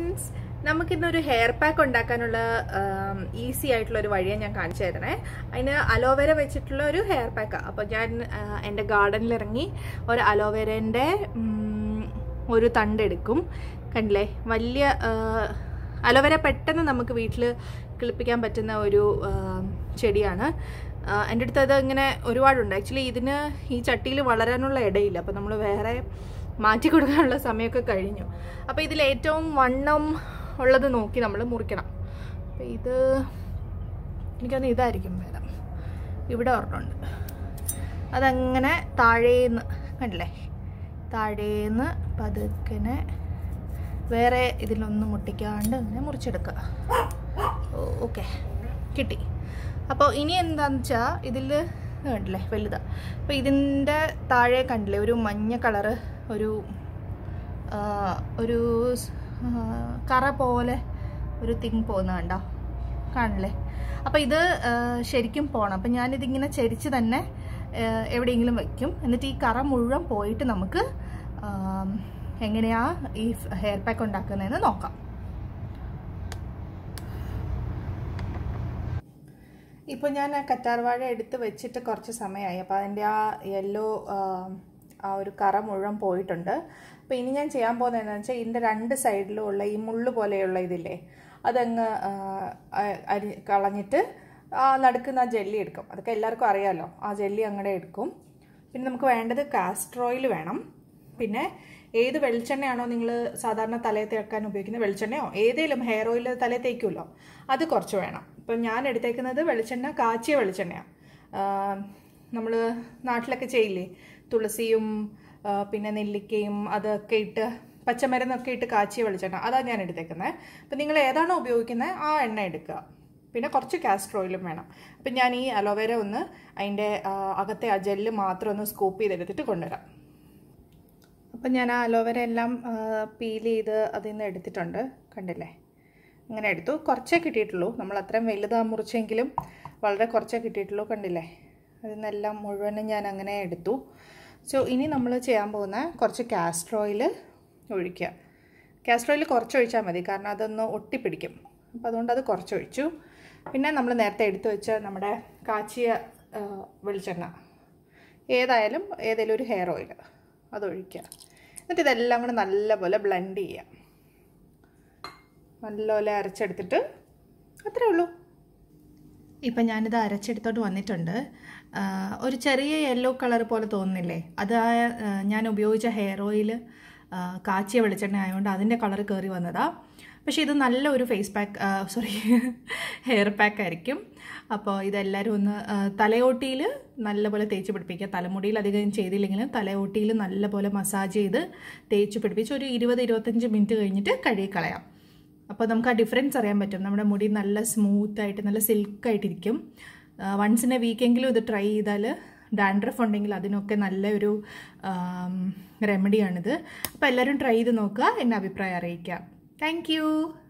friends നമുക്കിന്നൊരു hair pack ഉണ്ടാക്കാനുള്ള easy ആയിട്ടുള്ള ഒരു വഴിയാണ് ഞാൻ കാണിച്ചു തരണേ അതിന് അലോവേര വെച്ചിട്ടുള്ള ഒരു ഹെയർ പാക്കാണ് അപ്പോൾ ഞാൻ ആ, എൻ്റെ ഗാർഡനിൽ ഇറങ്ങി ഒരു അലോവേരൻ്റെ ഒരു തണ്ടെടുക്കും കണ്ടില്ലേ വലിയ അലോവേര പെട്ടെന്ന് നമുക്ക് വീട്ടിൽ കിളിപ്പിക്കാൻ പറ്റുന്ന ഒരു ആ, ചെടിയാണ് ആ, എൻ്റെ അടുത്ത് അത് ഇങ്ങനെ ഒരുപാടുണ്ട് ആക്ച്വലി ഇതിന് ഈ ചട്ടിയിൽ വളരാനുള്ള ഇടയില്ല അപ്പോൾ നമ്മൾ വേറെ മാറ്റി കൊടുക്കാനുള്ള സമയമൊക്കെ കഴിഞ്ഞു അപ്പോൾ ഇതിൽ ഏറ്റവും വണ്ണം ഉള്ളത് നോക്കി നമ്മൾ മുറിക്കണം അപ്പോൾ ഇത് എനിക്കൊന്ന് ഇതായിരിക്കും ഭേദം ഇവിടെ ഒരെണ്ണമുണ്ട് അതങ്ങനെ താഴേന്ന് കണ്ടില്ലേ താഴേന്ന് പതുക്കനെ വേറെ ഇതിലൊന്നും മുട്ടിക്കാണ്ട് അങ്ങനെ മുറിച്ചെടുക്കുക ഓക്കെ കിട്ടി അപ്പോൾ ഇനി എന്താണെന്ന് വെച്ചാൽ ഇതിൽ കണ്ടില്ലേ വലുതാ അപ്പോൾ ഇതിൻ്റെ താഴെ കണ്ടില്ലേ ഒരു മഞ്ഞ കളറ് ഒരു ആ, ഒരു സ്- ആ, കറ പോലെ ഒരു തിങ് പോകുന്ന കണ്ടോ കാണില്ലേ അപ്പോൾ ഇത് ആ, ശരിക്കും പോകണം അപ്പം ഞാനിതിങ്ങനെ ചരിച്ച് തന്നെ ആ, എവിടെയെങ്കിലും വയ്ക്കും എന്നിട്ട് ഈ കറ മുഴുവൻ പോയിട്ട് നമുക്ക് ആം, എങ്ങനെയാ ഈ ഹെയർ പാക്ക് ഉണ്ടാക്കുന്നതെന്ന് നോക്കാം ഇപ്പോൾ ഞാൻ ആ കറ്റാർവാഴ എടുത്ത് വെച്ചിട്ട് കുറച്ച് സമയമായി അപ്പോൾ അതിൻ്റെ ആ യെല്ലോ ആ ഒരു കറ മുഴുവൻ പോയിട്ടുണ്ട് അപ്പോൾ ഇനി ഞാൻ ചെയ്യാൻ പോകുന്നത് എന്താണെന്ന് വെച്ചാൽ ഇതിൻ്റെ രണ്ട് സൈഡിലും ഉള്ള ഈ മുള്ളു പോലെയുള്ള ഇതില്ലേ അതങ്ങ് ആ, അ- അരി കളഞ്ഞിട്ട് ആ നടുക്കുന്ന ആ ജെല്ലി എടുക്കും അതൊക്കെ എല്ലാവർക്കും അറിയാമല്ലോ ആ ജെല്ലി അങ്ങനെ എടുക്കും പിന്നെ നമുക്ക് വേണ്ടത് കാസ്റ്റർ ഓയിൽ വേണം പിന്നെ ഏത് വെളിച്ചെണ്ണയാണോ നിങ്ങൾ സാധാരണ തലയിൽ തേക്കാൻ ഉപയോഗിക്കുന്ന വെളിച്ചെണ്ണയോ ഏതെങ്കിലും ഹെയർ ഓയിൽ തലയിൽ തേക്കുമല്ലോ അത് കുറച്ച് വേണം ഇപ്പം ഞാൻ എടുത്തേക്കുന്നത് വെളിച്ചെണ്ണ കാച്ചിയ വെളിച്ചെണ്ണയാണ് നമ്മൾ നാട്ടിലൊക്കെ ചെയ്യില്ലേ തുളസിയും ആ, പിന്നെ നെല്ലിക്കയും അതൊക്കെ ഇട്ട് പച്ചമരുന്നൊക്കെ ഇട്ട് കാച്ചിയ വെളിച്ചെണ്ണ അതാണ് ഞാൻ എടുത്തേക്കുന്നത് അപ്പം നിങ്ങൾ ഏതാണോ ഉപയോഗിക്കുന്നത് ആ എണ്ണ എടുക്കുക പിന്നെ കുറച്ച് കാസ്റ്റർ ഓയിലും വേണം അപ്പം ഞാൻ ഈ അലോവേര ഒന്ന് അതിൻ്റെ ആ, അകത്തെ ആ ജെല്ല് മാത്രം ഒന്ന് സ്കൂപ്പ് ചെയ്തെടുത്തിട്ട് കൊണ്ടുവരാം അപ്പം ഞാൻ ആ അലോവേര എല്ലാം പീൽ ചെയ്ത് അതിൽ നിന്ന് എടുത്തിട്ടുണ്ട് കണ്ടില്ലേ അങ്ങനെ എടുത്തു കുറച്ചേ കിട്ടിയിട്ടുള്ളൂ നമ്മൾ അത്രയും വലുതാ മുറിച്ചെങ്കിലും വളരെ കുറച്ചേ കിട്ടിയിട്ടുള്ളൂ കണ്ടില്ലേ അതിൽ നിന്നെല്ലാം മുഴുവനും ഞാൻ അങ്ങനെ എടുത്തു സോ ഇനി നമ്മൾ ചെയ്യാൻ പോകുന്ന കുറച്ച് കാസ്റ്റർ ഓയിൽ ഒഴിക്കുക കാസ്റ്റർ ഓയിൽ കുറച്ച് ഒഴിച്ചാൽ മതി കാരണം അതൊന്ന് ഒട്ടിപ്പിടിക്കും അപ്പോൾ അതുകൊണ്ട് അത് കുറച്ച് ഒഴിച്ചു പിന്നെ നമ്മൾ നേരത്തെ എടുത്തു വെച്ച നമ്മുടെ കാച്ചിയ ആ, വെളിച്ചെണ്ണ ഏതായാലും ഏതെങ്കിലും ഒരു ഹെയർ ഓയിൽ അതൊഴിക്കുക എന്നിട്ട് ഇതെല്ലാം കൂടെ നല്ലപോലെ ബ്ലെൻഡ് ചെയ്യുക നല്ലപോലെ അരച്ചെടുത്തിട്ട് അത്രേ ഉള്ളൂ ഇപ്പം ഞാനിത് അരച്ചെടുത്തോട്ട് വന്നിട്ടുണ്ട് ആ, ഒരു ചെറിയ യെല്ലോ കളർ പോലെ തോന്നുന്നില്ലേ അത് ആ, ആ, ഞാൻ ഉപയോഗിച്ച ഹെയർ ഓയിൽ കാച്ചിയ വെളിച്ചെണ്ണ ആയതുകൊണ്ട് അതിൻ്റെ കളർ കയറി വന്നതാ പക്ഷേ ഇത് നല്ല ഒരു face pack sorry hair pack ആയിരിക്കും അപ്പോൾ ഇതെല്ലാവരും ഒന്ന് ആ, തലയോട്ടിയിൽ നല്ലപോലെ തേച്ച് പിടിപ്പിക്കുക തലമുടിയിൽ അധികം ചെയ്തില്ലെങ്കിലും തലയോട്ടിയിൽ നല്ലപോലെ മസാജ് ചെയ്ത് തേച്ച് പിടിപ്പിച്ച് ഒരു ഇരുപത് ഇരുപത്തഞ്ച് മിനിറ്റ് കഴിഞ്ഞിട്ട് കഴുകി കളയാം അപ്പോൾ നമുക്ക് ആ ഡിഫറൻസ് അറിയാൻ പറ്റും നമ്മുടെ മുടി നല്ല സ്മൂത്ത് ആയിട്ട് നല്ല സിൽക്കായിട്ടിരിക്കും വൺസ് ഇൻ എ വീക്കെങ്കിലും ഇത് ട്രൈ ചെയ്താൽ ഡാൻഡ്രഫ് ഉണ്ടെങ്കിൽ അതിനൊക്കെ നല്ലൊരു റെമഡിയാണിത് അപ്പോൾ എല്ലാവരും ട്രൈ ചെയ്ത് നോക്കുക എന്നെ അഭിപ്രായം അറിയിക്കാം താങ്ക്